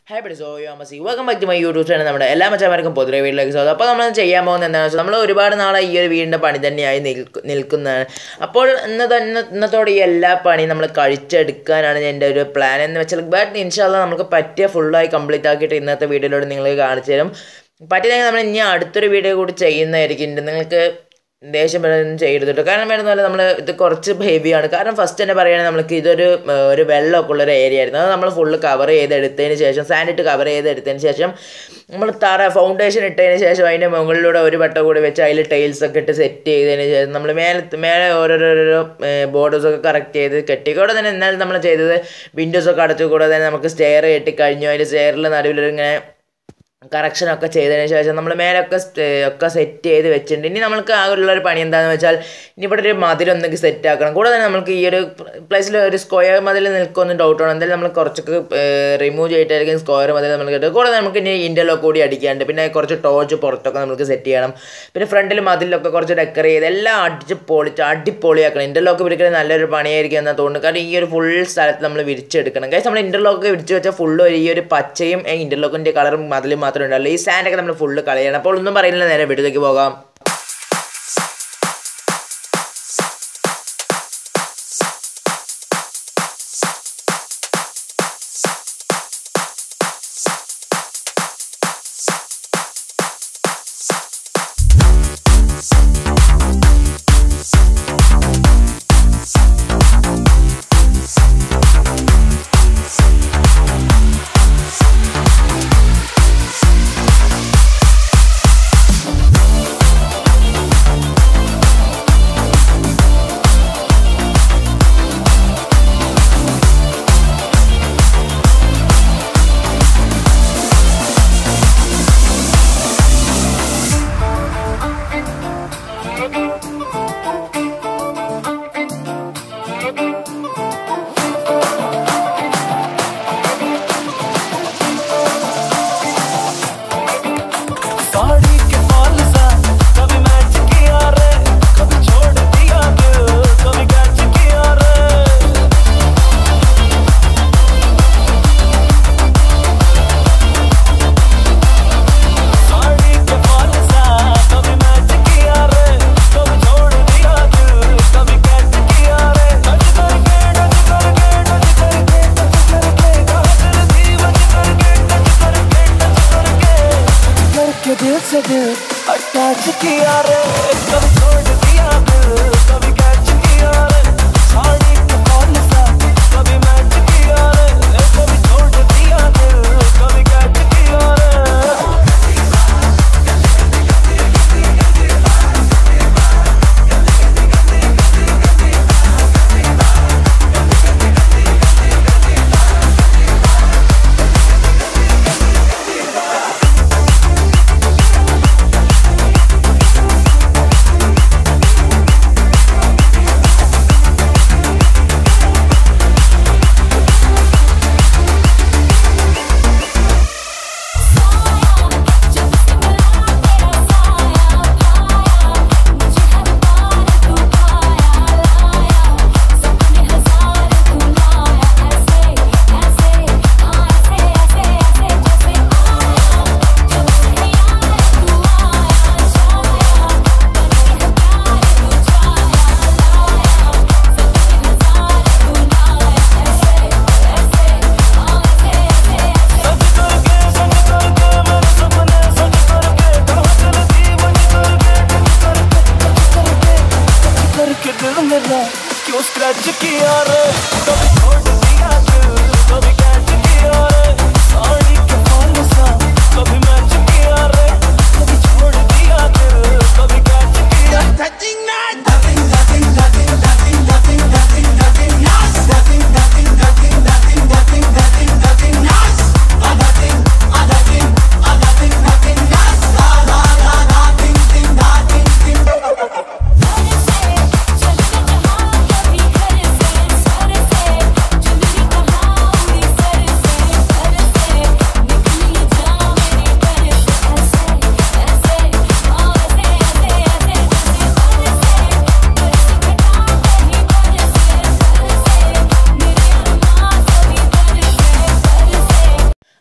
hi buddy so yo മസി welcome back to my YouTube channel നമ്മുടെ എല്ലാ മച്ചന്മാർക്കും പൊതുവെ വീട്ടിലേക്ക് സ്വാഗതം അപ്പോൾ നമ്മൾ ചെയ്യാൻ പോകുന്നത് എന്താണെന്ന് വെച്ചാൽ നമ്മൾ ഒരുപാട് നാളെ ഈ ഒരു വീടിൻ്റെ പണി തന്നെയായി നിൽക്കു നിൽക്കുന്നതാണ് അപ്പോൾ ഇന്ന് തന്നെ ഇന്നത്തോടെ ഈ എല്ലാ പണിയും നമ്മൾ കഴിച്ചെടുക്കാനാണ് എൻ്റെ ഒരു പ്ലാൻ എന്ന് വെച്ചാൽ ബട്ട് ഇൻഷാല്ല നമുക്ക് പറ്റിയ ഫുള്ളായി കംപ്ലീറ്റ് ആക്കിയിട്ട് ഇന്നത്തെ വീഡിയോയിലൂടെ നിങ്ങൾക്ക് കാണിച്ചു തരും പറ്റില്ലെങ്കിൽ നമ്മൾ ഇനി അടുത്തൊരു വീഡിയോ കൂടി ചെയ്യുന്നതായിരിക്കും നിങ്ങൾക്ക് ദേഷ്യം വരുന്നൊന്നും ചെയ്യരുത് കേട്ടോ കാരണം വേണമെന്ന് പറഞ്ഞാൽ നമ്മൾ ഇത് കുറച്ച് ഹെവിയാണ് കാരണം ഫസ്റ്റ് തന്നെ പറയുകയാണെങ്കിൽ നമുക്ക് ഇതൊരു ഏർ, ഒരു വെള്ളമൊക്കെ ഉള്ളൊരു ഏരിയ ആയിരുന്നു അത് നമ്മൾ ഫുള്ള് കവർ ചെയ്തെടുത്തതിന് ശേഷം സാൻഡിട്ട് കവർ ചെയ്തെടുത്തതിന് ശേഷം നമ്മൾ തറ ഫൗണ്ടേഷൻ ഇട്ടതിന് ശേഷം അതിൻ്റെ മുകളിലൂടെ ഒരു വട്ടം കൂടി വെച്ച് അതിൽ ടൈൽസ് ഒക്കെ ഇട്ട് സെറ്റ് ചെയ്തതിന് ശേഷം നമ്മൾ മേലെ മേലെ ഓരോരോരോ ബോർഡേഴ്സ് ഒക്കെ കറക്റ്റ് ചെയ്ത് കെട്ടി കൂടെ തന്നെ എന്നാലും നമ്മൾ ചെയ്തത് വിൻഡോസ് ഒക്കെ അടച്ചു കൂടെ തന്നെ നമുക്ക് സ്റ്റെയർ കെട്ടി കഴിഞ്ഞു അതിൽ സ്റ്റെയറിൽ നടുവിലിങ്ങനെ കറക്ഷനൊക്കെ ചെയ്തതിന് ശേഷം നമ്മൾ മേലൊക്കെ സ്റ്റ് ഒക്കെ സെറ്റ് ചെയ്ത് വെച്ചിട്ടുണ്ട് ഇനി നമ്മൾക്ക് ആകെയുള്ളൊരു പണി എന്താണെന്ന് വെച്ചാൽ ഇനി ഇവിടെ ഒരു മതിലൊന്നെങ്കിൽ സെറ്റ് ആക്കണം കൂടെ തന്നെ നമുക്ക് ഈ ഒരു പ്ലേസിൽ ഒരു സ്ക്വയർ മതിൽ നിൽക്കുമെന്ന് ഡൗട്ടാണ് എന്തായാലും നമ്മൾ കുറച്ചൊക്കെ റിമൂവ് ചെയ്തിട്ടായിരിക്കും സ്ക്വയർ മതിൽ നമ്മൾ കിട്ടും കൂടെ നമുക്ക് ഇനി ഇൻ്റർലോക്ക് കൂടി അടിക്കാണ്ട് പിന്നെ കുറച്ച് ടോർച്ച് പുറത്തൊക്കെ നമുക്ക് സെറ്റ് ചെയ്യണം പിന്നെ ഫ്രണ്ടിൽ മതിലൊക്കെ കുറച്ച് ഡെക്കർ ചെയ്ത് എല്ലാം അടിച്ച് പൊളിച്ച് അടിപൊളിയാക്കണം ഇൻ്റർലോക്ക് പിടിക്കുന്നത് നല്ലൊരു പണിയായിരിക്കും എന്നാണ് തോന്നുന്നു കാരണം ഈ ഒരു ഫുൾ സ്ഥലത്ത് നമ്മൾ വിരിച്ചെടുക്കണം കാര്യം നമ്മൾ ഇൻ്റർലോക്ക് വിരിച്ച് വെച്ചാൽ ഫുള്ള് ഈ ഒരു പച്ചയും ഇൻ്റർലോക്കിൻ്റെ കളറും മതിലും മാത്രമേ ഉണ്ടാവുള്ളൂ ഈ സാൻഡൊക്കെ നമ്മൾ ഫുള്ള് കളയണം അപ്പോൾ ഒന്നും പറയുന്നില്ല നേരെ വീട്ടിലേക്ക് പോകാം साड़ी के फॉल सा कभी मैच किया रे कभी छोड़ दिया दिल कभी कैच किया रे साड़ी के फॉल सा कभी मैच किया रे कभी छोड़ दिया दिल कभी कैच किया रे टच करके टच करके टच करके टच करके काजल दी बच करके टच करके टच करके करके दिल से दिल अटैच किया रे कभी छोड़ दिया दिल कभी कैच किया रे साड़ी के कौन सा कभी मैच किया रे कभी छोड़ दिया दिल कभी कैच किया रे सच करके सच करके मेरे सपने सच करके काजल दी बच करके टच करके टच करके टच करके दिल मेरा क्यों स्क्रैच किया रे कभी छोड़ दिया दिल कभी कैच किया रे साड़ी के फॉल सा कभी मैच किया रे कभी छोड़ दिया दिल कभी कैच किया कभी घर से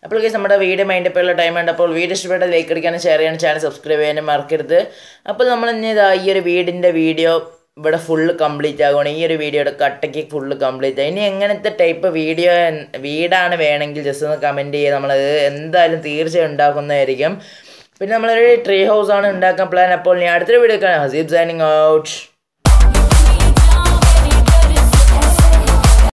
അപ്പോൾ ഗൈസ് നമ്മുടെ വീഡിയോ മൈൻഡ് ഇപ്പോൾ ഉള്ള ടൈം ഉണ്ട് അപ്പോൾ വീഡിയോ ഇഷ്ടപ്പെട്ട ലൈക്ക് അടിക്കാനും ഷെയർ ചെയ്യാനും ചാനൽ സബ്സ്ക്രൈബ് ചെയ്യാനും മറക്കരുത് അപ്പോൾ നമ്മൾ ഇനി ഇതാ ഈ ഒരു വീടിൻ്റെ വീഡിയോ ഇവിടെ ഫുള്ള് കംപ്ലീറ്റ് ആകുകയാണ് ഈ ഒരു വീഡിയോയുടെ കട്ടയ്ക്ക് ഫുള്ള് കംപ്ലീറ്റ് ആയി ഇനി എങ്ങനത്തെ ടൈപ്പ് വീഡിയോ വീടാണ് വേണമെങ്കിൽ ജസ്റ്റ് ഒന്ന് കമൻറ്റ് ചെയ്യുക നമ്മളത് എന്തായാലും തീർച്ചയായും ഉണ്ടാക്കുന്നതായിരിക്കും പിന്നെ നമ്മളൊരു ട്രീ ഹൗസ് ആണ് ഉണ്ടാക്കാൻ പ്ലാൻ അപ്പോൾ ഇനി അടുത്തൊരു വീഡിയോ കാണാം ഹസീബ് സൈനിങ് ഔട്ട്